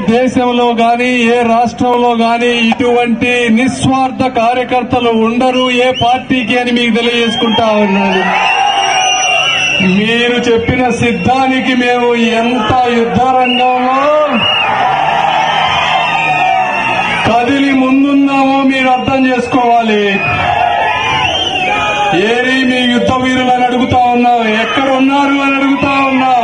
దేశంలో గాని ఏ రాష్ట్రంలో గాని ఇటువంటి నిస్వార్థ కార్యకర్తలు ఉండరు ఏ పార్టీకి అని మీకు తెలియజేసుకుంటా ఉన్నాను మీరు చెప్పిన సిద్ధానికి మేము ఎంత యుద్ధ రంగంలో కదిలి ముందున్నామో మీరు అర్థం చేసుకోవాలి ఏరి మీ యుద్ధ వీరులు అని అడుగుతా ఉన్నాం ఎక్కడ ఉన్నారు అని అడుగుతా ఉన్నాం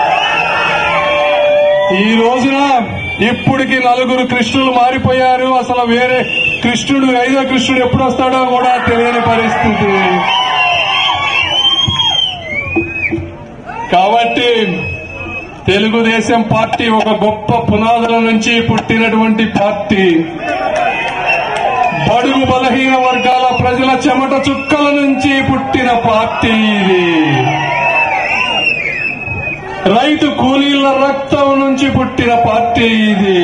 ఈ రోజున ఇప్పటికి నలుగురు కృష్ణులు మారిపోయారు అసలు వేరే కృష్ణుడు ఐదో కృష్ణుడు ఎప్పుడు వస్తాడో కూడా తెలియని పరిస్థితి కాబట్టి తెలుగుదేశం పార్టీ ఒక గొప్ప పునాదుల నుంచి పుట్టినటువంటి పార్టీ బడుగు బలహీన వర్గాల ప్రజల చెమట చుక్కల నుంచి పుట్టిన పార్టీ ఇది రైతు కూలీల రక్తం నుంచి పుట్టిన పార్టీ ఇది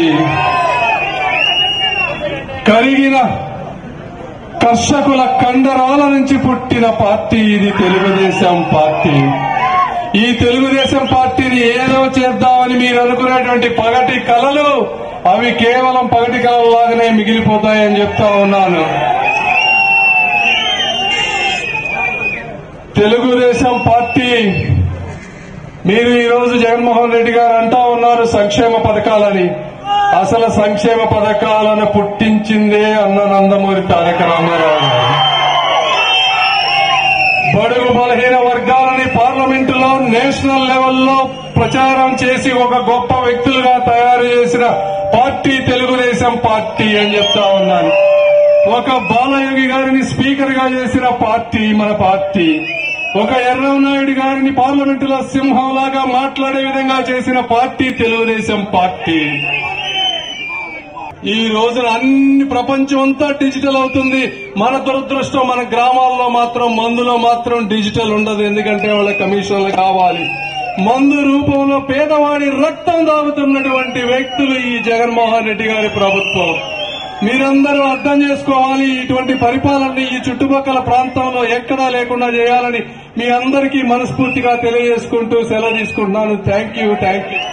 కరిగిన కర్షకుల కండరాల నుంచి పుట్టిన పార్టీ ఇది తెలుగుదేశం పార్టీ ఈ తెలుగుదేశం పార్టీని ఏదో చేద్దామని మీరు అనుకునేటువంటి పగటి కలలు అవి కేవలం పగటి కలలాగానే మిగిలిపోతాయని చెప్తా ఉన్నాను తెలుగుదేశం పార్టీ మీరు ఈ రోజు జగన్మోహన్ రెడ్డి గారు అంటా ఉన్నారు సంక్షేమ పథకాలని అసలు సంక్షేమ పథకాలను పుట్టించిందే అన్న నందమూరి తారక రామారావు గారు బడుగు బలహీన వర్గాలని పార్లమెంటులో నేషనల్ లెవెల్లో ప్రచారం చేసి ఒక గొప్ప వ్యక్తులుగా తయారు చేసిన పార్టీ తెలుగుదేశం పార్టీ అని చెప్తా ఉన్నాను ఒక బాలయోగి గారిని స్పీకర్ గా చేసిన పార్టీ మన పార్టీ ఒక ఎర్రనాయుడు గారిని పార్లమెంటులో సింహంలాగా మాట్లాడే విధంగా చేసిన పార్టీ తెలుగుదేశం పార్టీ ఈ రోజున అన్ని ప్రపంచం అంతా డిజిటల్ అవుతుంది మన దురదృష్టం మన గ్రామాల్లో మాత్రం మందులో మాత్రం డిజిటల్ ఉండదు ఎందుకంటే వాళ్ళ కమిషన్లు కావాలి మందు రూపంలో పేదవాడి రక్తం తాగుతున్నటువంటి వ్యక్తులు ఈ జగన్మోహన్ రెడ్డి గారి ప్రభుత్వం మీరందరూ అర్థం చేసుకోవాలి ఇటువంటి పరిపాలనని ఈ చుట్టుపక్కల ప్రాంతంలో ఎక్కడా లేకుండా చేయాలని మీ అందరికీ మనస్ఫూర్తిగా తెలియజేసుకుంటూ సెలవు తీసుకుంటున్నాను థ్యాంక్ యూ థ్యాంక్ యూ